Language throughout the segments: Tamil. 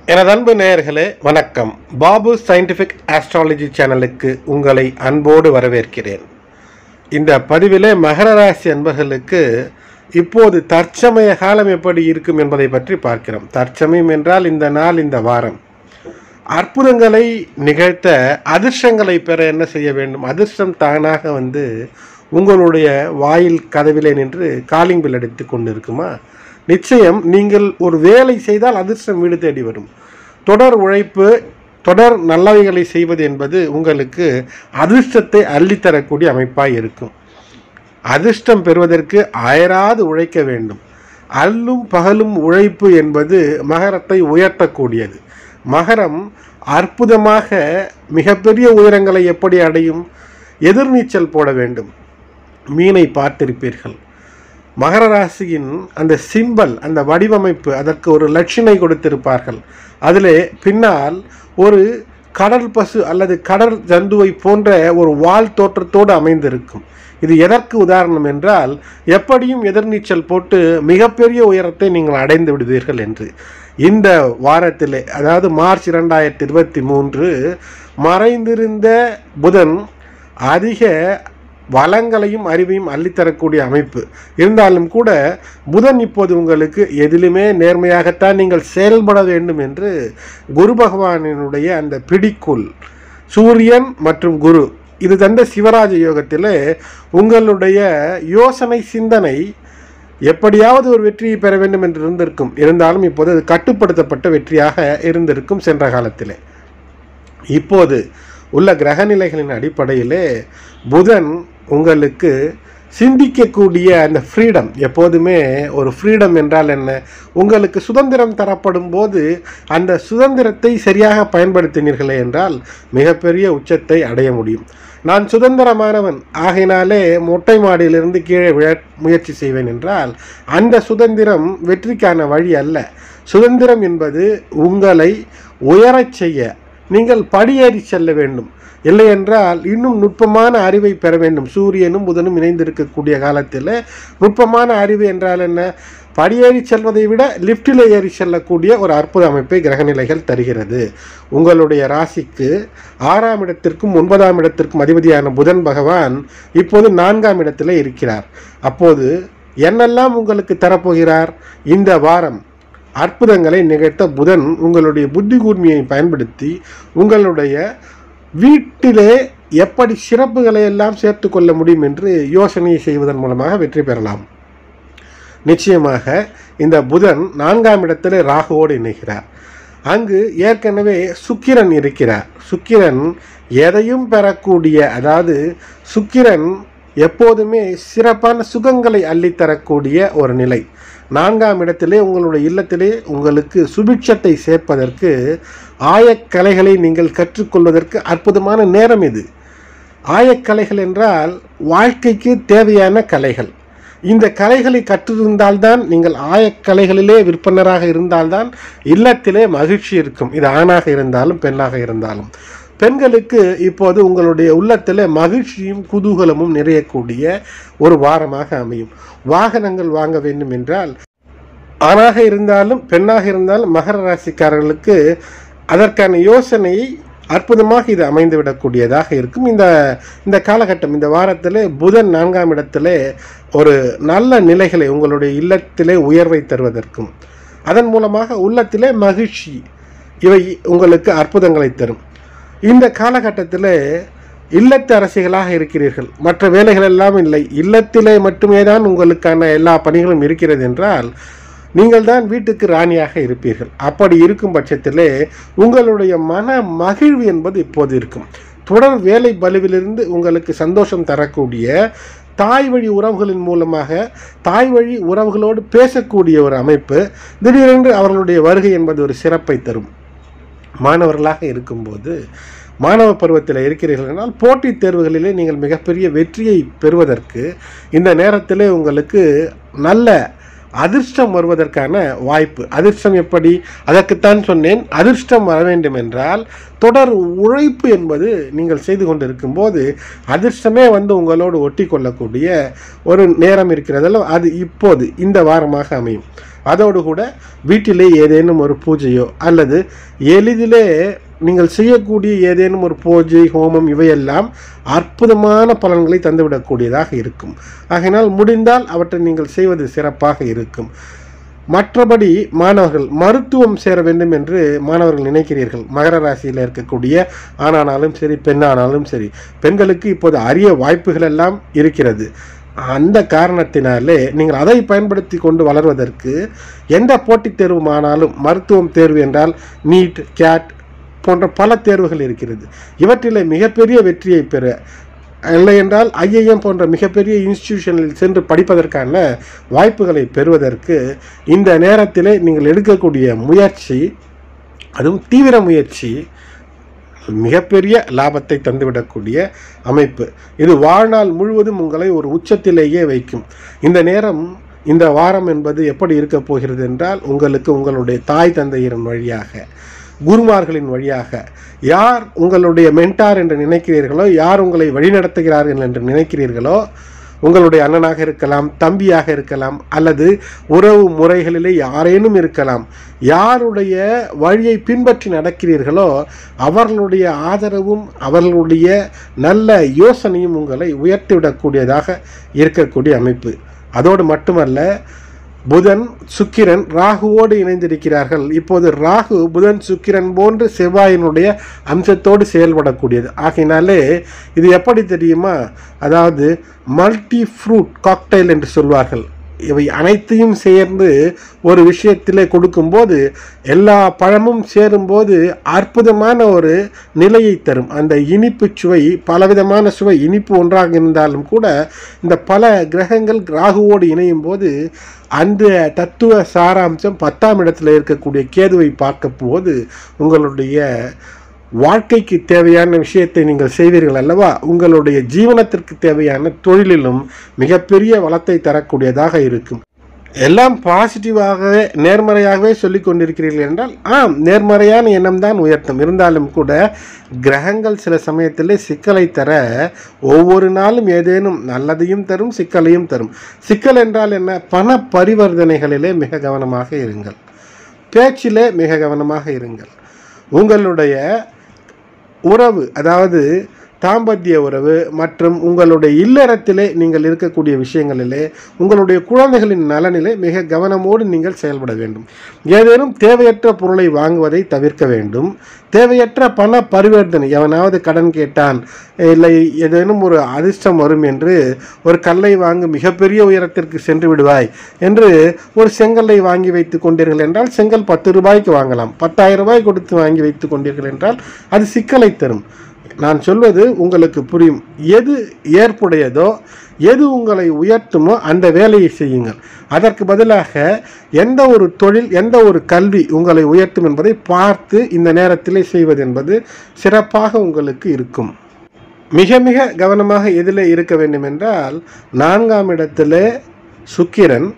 எனது அன்பு நேயர்களே வணக்கம் பாபு சயின்டிஃபிக் ஆஸ்ட்ராலஜி சேனலுக்கு உங்களை அன்போடு வரவேற்கிறேன் இந்த பதிவிலே மகர ராசி அன்பர்களுக்கு இப்போது தற்சமய காலம் எப்படி இருக்கும் என்பதை பற்றி பார்க்கிறோம் தற்சமயம் என்றால் இந்த நாள் இந்த வாரம் அற்புதங்களை நிகழ்த்த அதிர்ஷ்டங்களை பெற என்ன செய்ய வேண்டும் அதிர்ஷ்டம் தானாக வந்து உங்களுடைய வாயில் கதவிலே நின்று காலிங் பில் அடித்து கொண்டிருக்குமா நிச்சயம் நீங்கள் ஒரு வேலை செய்தால் அதிர்ஷ்டம் வீடு தேடி வரும் தொடர் உழைப்பு தொடர் நல்லவைகளை செய்வது என்பது உங்களுக்கு அதிர்ஷ்டத்தை அள்ளித்தரக்கூடிய அமைப்பாய் இருக்கும் அதிர்ஷ்டம் பெறுவதற்கு அயராது உழைக்க வேண்டும் அல்லும் பகலும் உழைப்பு என்பது மகரத்தை உயர்த்தக்கூடியது மகரம் அற்புதமாக மிகப்பெரிய உயரங்களை எப்படி அடையும் எதிர்நீச்சல் போட வேண்டும் மீனை பார்த்திருப்பீர்கள் மகர ராசியின் அந்த சிம்பல் அந்த வடிவமைப்பு அதற்கு ஒரு லட்சணை கொடுத்திருப்பார்கள் அதிலே பின்னால் ஒரு கடல் பசு அல்லது கடல் ஜந்துவை போன்ற ஒரு வால் தோற்றத்தோடு அமைந்திருக்கும் இது எதற்கு உதாரணம் என்றால் எப்படியும் எதிர்நீச்சல் போட்டு மிகப்பெரிய உயரத்தை நீங்கள் அடைந்து விடுவீர்கள் என்று இந்த வாரத்திலே அதாவது மார்ச் இரண்டாயிரத்தி இருபத்தி மூன்று மறைந்திருந்த புதன் அதிக வளங்களையும் அறிவையும் அள்ளித்தரக்கூடிய அமைப்பு இருந்தாலும் கூட புதன் இப்போது உங்களுக்கு எதிலுமே நேர்மையாகத்தான் நீங்கள் செயல்பட வேண்டும் என்று குரு பகவானினுடைய அந்த பிடிக்குள் சூரியன் மற்றும் குரு இது தந்த சிவராஜ யோகத்தில் உங்களுடைய யோசனை சிந்தனை எப்படியாவது ஒரு வெற்றியை பெற வேண்டும் என்று இருந்திருக்கும் இருந்தாலும் இப்போது அது கட்டுப்படுத்தப்பட்ட வெற்றியாக இருந்திருக்கும் சென்ற காலத்திலே இப்போது உள்ள கிரகநிலைகளின் அடிப்படையிலே புதன் உங்களுக்கு சிந்திக்கக்கூடிய அந்த ஃப்ரீடம் எப்போதுமே ஒரு ஃப்ரீடம் என்றால் என்ன உங்களுக்கு சுதந்திரம் தரப்படும் போது அந்த சுதந்திரத்தை சரியாக பயன்படுத்தினீர்களே என்றால் மிகப்பெரிய உச்சத்தை அடைய முடியும் நான் சுதந்திரமானவன் ஆகையினாலே மொட்டை மாடியிலிருந்து கீழே விழ முயற்சி செய்வேன் என்றால் அந்த சுதந்திரம் வெற்றிக்கான வழி அல்ல சுதந்திரம் என்பது உங்களை உயரச் செய்ய நீங்கள் படியேறி செல்ல வேண்டும் இல்லை என்றால் இன்னும் நுட்பமான அறிவை பெற வேண்டும் சூரியனும் புதனும் இணைந்திருக்கக்கூடிய காலத்தில் நுட்பமான அறிவு என்றால் என்ன படியேறி செல்வதை விட லிஃப்டில் ஏறி செல்லக்கூடிய ஒரு அற்புத அமைப்பை கிரகநிலைகள் தருகிறது உங்களுடைய ராசிக்கு ஆறாம் இடத்திற்கும் ஒன்பதாம் இடத்திற்கும் அதிபதியான புதன் பகவான் இப்போது நான்காம் இடத்தில் இருக்கிறார் அப்போது என்னெல்லாம் உங்களுக்கு தரப்போகிறார் இந்த வாரம் அற்புதங்களை நிகழ்த்த புதன் உங்களுடைய புத்தி கூர்மையை பயன்படுத்தி உங்களுடைய வீட்டிலே எப்படி சிறப்புகளை எல்லாம் சேர்த்து கொள்ள முடியும் என்று யோசனையை செய்வதன் மூலமாக வெற்றி பெறலாம் நிச்சயமாக இந்த புதன் நான்காம் இடத்தில் ராகுவோடு இணைகிறார் அங்கு ஏற்கனவே சுக்கிரன் இருக்கிறார் சுக்கிரன் எதையும் பெறக்கூடிய அதாவது சுக்கிரன் எப்போதுமே சிறப்பான சுகங்களை அள்ளித்தரக்கூடிய ஒரு நிலை நான்காம் இடத்திலே உங்களுடைய இல்லத்திலே உங்களுக்கு சுபிட்சத்தை சேர்ப்பதற்கு ஆயக்கலைகளை நீங்கள் கற்றுக்கொள்வதற்கு அற்புதமான நேரம் இது ஆயக்கலைகள் என்றால் வாழ்க்கைக்கு தேவையான கலைகள் இந்த கலைகளை கற்றிருந்தால்தான் நீங்கள் ஆயக்கலைகளிலே விற்பனராக இருந்தால்தான் இல்லத்திலே மகிழ்ச்சி இருக்கும் இது ஆணாக இருந்தாலும் பெண்ணாக இருந்தாலும் பெண்களுக்கு இப்போது உங்களுடைய உள்ளத்தில் மகிழ்ச்சியும் குதூகலமும் நிறையக்கூடிய ஒரு வாரமாக அமையும் வாகனங்கள் வாங்க வேண்டும் என்றால் ஆணாக இருந்தாலும் பெண்ணாக இருந்தாலும் மகர ராசிக்காரர்களுக்கு அதற்கான யோசனையை அற்புதமாக இது அமைந்து விடக்கூடியதாக இருக்கும் இந்த இந்த காலகட்டம் இந்த வாரத்தில் புதன் நான்காம் இடத்திலே ஒரு நல்ல நிலைகளை உங்களுடைய இல்லத்திலே உயர்வை தருவதற்கும் அதன் மூலமாக உள்ளத்திலே மகிழ்ச்சி இவை உங்களுக்கு அற்புதங்களை தரும் இந்த காலகட்டத்தில் இல்லத்து அரசிகளாக இருக்கிறீர்கள் மற்ற வேலைகள் எல்லாம் இல்லை இல்லத்திலே மட்டுமே தான் உங்களுக்கான எல்லா பணிகளும் இருக்கிறது என்றால் நீங்கள் தான் வீட்டுக்கு ராணியாக இருப்பீர்கள் அப்படி இருக்கும் பட்சத்திலே உங்களுடைய மன மகிழ்வு என்பது இப்போது இருக்கும் தொடர் வேலை பலுவிலிருந்து உங்களுக்கு சந்தோஷம் தரக்கூடிய தாய் வழி உறவுகளின் மூலமாக தாய் வழி உறவுகளோடு பேசக்கூடிய ஒரு அமைப்பு திடீரென்று அவர்களுடைய வருகை என்பது ஒரு சிறப்பை தரும் மாணவர்களாக இருக்கும்போது மாணவ பருவத்தில் இருக்கிறீர்கள் என்றால் போட்டித் தேர்வுகளிலே நீங்கள் மிகப்பெரிய வெற்றியை பெறுவதற்கு இந்த நேரத்திலே உங்களுக்கு நல்ல அதிர்ஷ்டம் வருவதற்கான வாய்ப்பு அதிர்ஷ்டம் எப்படி அதற்குத்தான் சொன்னேன் அதிர்ஷ்டம் வர வேண்டும் என்றால் தொடர் உழைப்பு என்பது நீங்கள் செய்து கொண்டிருக்கும் போது அதிர்ஷ்டமே வந்து உங்களோடு ஒட்டி கொள்ளக்கூடிய ஒரு நேரம் இருக்கிறதல்ல அது இப்போது இந்த வாரமாக அமையும் அதோடு கூட வீட்டிலே ஏதேனும் ஒரு பூஜையோ அல்லது எளிதிலே நீங்கள் செய்யக்கூடிய ஏதேனும் ஒரு பூஜை ஹோமம் இவையெல்லாம் அற்புதமான பலன்களை தந்துவிடக்கூடியதாக இருக்கும் ஆகையினால் முடிந்தால் அவற்றை நீங்கள் செய்வது சிறப்பாக இருக்கும் மற்றபடி மாணவர்கள் மருத்துவம் சேர வேண்டும் என்று மாணவர்கள் நினைக்கிறீர்கள் மகர ராசியில் இருக்கக்கூடிய ஆணானாலும் சரி பெண்ணானாலும் சரி பெண்களுக்கு இப்போது அரிய வாய்ப்புகள் எல்லாம் இருக்கிறது அந்த காரணத்தினாலே நீங்கள் அதை பயன்படுத்தி கொண்டு வளர்வதற்கு எந்த போட்டித் தேர்வுமானாலும் மருத்துவம் தேர்வு என்றால் நீட் கேட் போன்ற பல தேர்வுகள் இருக்கிறது இவற்றிலே மிகப்பெரிய வெற்றியை பெற இல்லை என்றால் ஐஐஎம் போன்ற மிகப்பெரிய இன்ஸ்டிடியூஷனில் சென்று படிப்பதற்கான வாய்ப்புகளை பெறுவதற்கு இந்த நேரத்திலே நீங்கள் எடுக்கக்கூடிய முயற்சி அதுவும் தீவிர முயற்சி மிகப்பெரிய லாபத்தை தந்துவிடக்கூடிய அமைப்பு இது வாழ்நாள் முழுவதும் உங்களை ஒரு உச்சத்திலேயே வைக்கும் இந்த நேரம் இந்த வாரம் என்பது எப்படி இருக்கப் போகிறது என்றால் உங்களுக்கு உங்களுடைய தாய் தந்தையரின் வழியாக குருமார்களின் வழியாக யார் உங்களுடைய மென்டார் என்று நினைக்கிறீர்களோ யார் உங்களை வழிநடத்துகிறார்கள் என்று நினைக்கிறீர்களோ உங்களுடைய அண்ணனாக இருக்கலாம் தம்பியாக இருக்கலாம் அல்லது உறவு முறைகளிலே யாரேனும் இருக்கலாம் யாருடைய வழியை பின்பற்றி நடக்கிறீர்களோ அவர்களுடைய ஆதரவும் அவர்களுடைய நல்ல யோசனையும் உங்களை உயர்த்திவிடக்கூடியதாக இருக்கக்கூடிய அமைப்பு அதோடு மட்டுமல்ல புதன் சுக்கிரன் ராகுவோடு இணைந்திருக்கிறார்கள் இப்போது ராகு புதன் சுக்கிரன் போன்று செவ்வாயினுடைய அம்சத்தோடு செயல்படக்கூடியது ஆகையினாலே இது எப்படி தெரியுமா அதாவது மல்டி ஃப்ரூட் காக்டைல் என்று சொல்வார்கள் இவை அனைத்தையும் சேர்ந்து ஒரு விஷயத்திலே கொடுக்கும்போது எல்லா பழமும் சேரும்போது அற்புதமான ஒரு நிலையை தரும் அந்த இனிப்பு சுவை பலவிதமான சுவை இனிப்பு ஒன்றாக இருந்தாலும் கூட இந்த பல கிரகங்கள் ராகுவோடு இணையும் போது அந்த தத்துவ சாராம்சம் பத்தாம் இடத்துல இருக்கக்கூடிய கேதுவை பார்க்க போது உங்களுடைய வாழ்க்கைக்கு தேவையான விஷயத்தை நீங்கள் செய்வீர்கள் அல்லவா உங்களுடைய ஜீவனத்திற்கு தேவையான தொழிலிலும் மிகப்பெரிய வளத்தை தரக்கூடியதாக இருக்கும் எல்லாம் பாசிட்டிவாகவே நேர்மறையாகவே சொல்லிக் கொண்டிருக்கிறீர்கள் என்றால் ஆம் நேர்மறையான எண்ணம் தான் உயர்த்தும் இருந்தாலும் கூட கிரகங்கள் சில சமயத்திலே சிக்கலை தர ஒவ்வொரு நாளும் ஏதேனும் நல்லதையும் தரும் சிக்கலையும் தரும் சிக்கல் என்றால் என்ன பண பரிவர்த்தனைகளிலே மிக கவனமாக இருங்கள் பேச்சிலே மிக கவனமாக இருங்கள் உங்களுடைய உறவு அதாவது தாம்பத்திய உறவு மற்றும் உங்களுடைய இல்லறத்திலே நீங்கள் இருக்கக்கூடிய விஷயங்களிலே உங்களுடைய குழந்தைகளின் நலனிலே மிக கவனமோடு நீங்கள் செயல்பட வேண்டும் ஏதேனும் தேவையற்ற பொருளை வாங்குவதை தவிர்க்க வேண்டும் தேவையற்ற பண பரிவர்த்தனை எவனாவது கடன் கேட்டான் இல்லை ஏதேனும் ஒரு அதிர்ஷ்டம் வரும் என்று ஒரு கல்லை வாங்கி மிகப்பெரிய உயரத்திற்கு சென்று விடுவாய் என்று ஒரு செங்கல்லை வாங்கி வைத்து கொண்டீர்கள் என்றால் செங்கல் பத்து ரூபாய்க்கு வாங்கலாம் பத்தாயிரம் ரூபாய் கொடுத்து வாங்கி வைத்து கொண்டீர்கள் என்றால் அது சிக்கலை தரும் நான் சொல்வது உங்களுக்கு புரியும் எது ஏற்புடையதோ எது உங்களை உயர்த்துமோ அந்த வேலையை செய்யுங்கள் அதற்கு பதிலாக எந்த ஒரு தொழில் எந்த ஒரு கல்வி உங்களை உயர்த்தும் என்பதை பார்த்து இந்த நேரத்திலே செய்வது என்பது சிறப்பாக உங்களுக்கு இருக்கும் மிக மிக கவனமாக எதில் இருக்க வேண்டும் என்றால் நான்காம் இடத்திலே சுக்கிரன்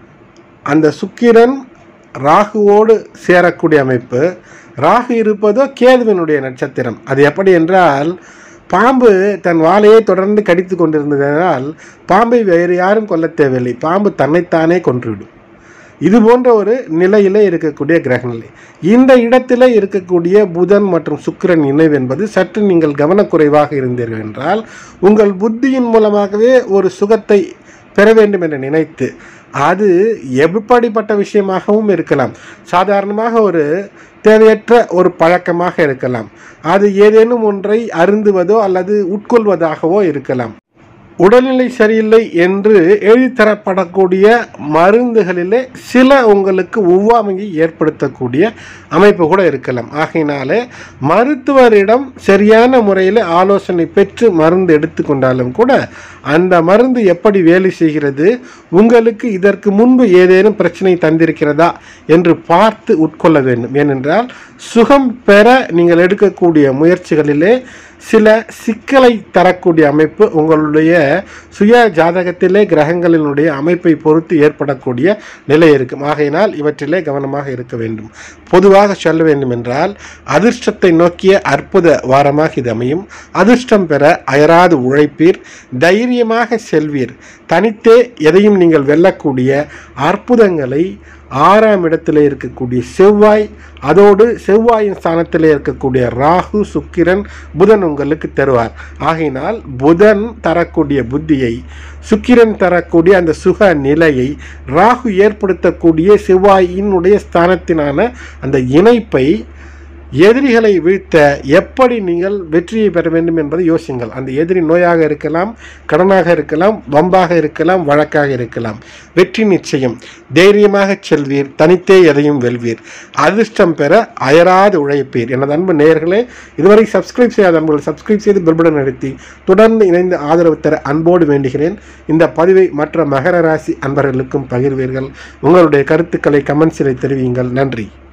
அந்த சுக்கிரன் ராகுவோடு சேரக்கூடிய அமைப்பு ராகு இருப்பதோ கேதுவினுடைய நட்சத்திரம் அது எப்படி என்றால் பாம்பு தன் வாலையை தொடர்ந்து கடித்து கொண்டிருந்ததனால் பாம்பை வேறு யாரும் கொல்ல தேவையில்லை பாம்பு தன்னைத்தானே கொன்றுவிடும் இது போன்ற ஒரு நிலையிலே இருக்கக்கூடிய கிரகநிலை இந்த இடத்திலே இருக்கக்கூடிய புதன் மற்றும் சுக்கிரன் இணைவு என்பது சற்று நீங்கள் கவனக்குறைவாக இருந்தீர்கள் என்றால் உங்கள் புத்தியின் மூலமாகவே ஒரு சுகத்தை பெற வேண்டும் என்று நினைத்து அது எப்படிப்பட்ட விஷயமாகவும் இருக்கலாம் சாதாரணமாக ஒரு தேவையற்ற ஒரு பழக்கமாக இருக்கலாம் அது ஏதேனும் ஒன்றை அருந்துவதோ அல்லது உட்கொள்வதாகவோ இருக்கலாம் உடல்நிலை சரியில்லை என்று எழுதித்தரப்படக்கூடிய மருந்துகளிலே சில உங்களுக்கு ஒவ்வாமையை ஏற்படுத்தக்கூடிய அமைப்பு கூட இருக்கலாம் ஆகையினாலே மருத்துவரிடம் சரியான முறையில் ஆலோசனை பெற்று மருந்து எடுத்துக்கொண்டாலும் கூட அந்த மருந்து எப்படி வேலை செய்கிறது உங்களுக்கு இதற்கு முன்பு ஏதேனும் பிரச்சனை தந்திருக்கிறதா என்று பார்த்து உட்கொள்ள வேண்டும் ஏனென்றால் சுகம் பெற நீங்கள் எடுக்கக்கூடிய முயற்சிகளிலே சில சிக்கலை தரக்கூடிய அமைப்பு உங்களுடைய சுய ஜாதகத்திலே கிரகங்களினுடைய அமைப்பை பொறுத்து ஏற்படக்கூடிய நிலை இருக்கும் ஆகையினால் இவற்றிலே கவனமாக இருக்க வேண்டும் பொதுவாக சொல்ல வேண்டும் என்றால் அதிர்ஷ்டத்தை நோக்கிய அற்புத வாரமாக இது அமையும் அதிர்ஷ்டம் பெற அயராது உழைப்பீர் தைரியமாக செல்வீர் தனித்தே எதையும் நீங்கள் வெல்லக்கூடிய அற்புதங்களை ஆறாம் இடத்துல இருக்கக்கூடிய செவ்வாய் அதோடு செவ்வாயின் ஸ்தானத்தில் இருக்கக்கூடிய ராகு சுக்கிரன் புதன் உங்களுக்கு தருவார் ஆகையினால் புதன் தரக்கூடிய புத்தியை சுக்கிரன் தரக்கூடிய அந்த சுக நிலையை ராகு ஏற்படுத்தக்கூடிய செவ்வாயினுடைய ஸ்தானத்தினான அந்த இணைப்பை எதிரிகளை வீழ்த்த எப்படி நீங்கள் வெற்றியை பெற வேண்டும் என்பதை யோசியுங்கள் அந்த எதிரி நோயாக இருக்கலாம் கடனாக இருக்கலாம் வம்பாக இருக்கலாம் வழக்காக இருக்கலாம் வெற்றி நிச்சயம் தைரியமாக செல்வீர் தனித்தே எதையும் வெல்வீர் அதிர்ஷ்டம் பெற அயராது உழைப்பீர் எனது அன்பு நேயர்களே இதுவரை சப்ஸ்கிரைப் செய்யாத அன்புகள் சப்ஸ்கிரைப் செய்து பெல்படன் நடத்தி தொடர்ந்து இணைந்து ஆதரவு தர அன்போடு வேண்டுகிறேன் இந்த பதிவை மற்ற மகர ராசி அன்பர்களுக்கும் பகிர்வீர்கள் உங்களுடைய கருத்துக்களை கமெண்ட்ஸில் தெரிவியுங்கள் நன்றி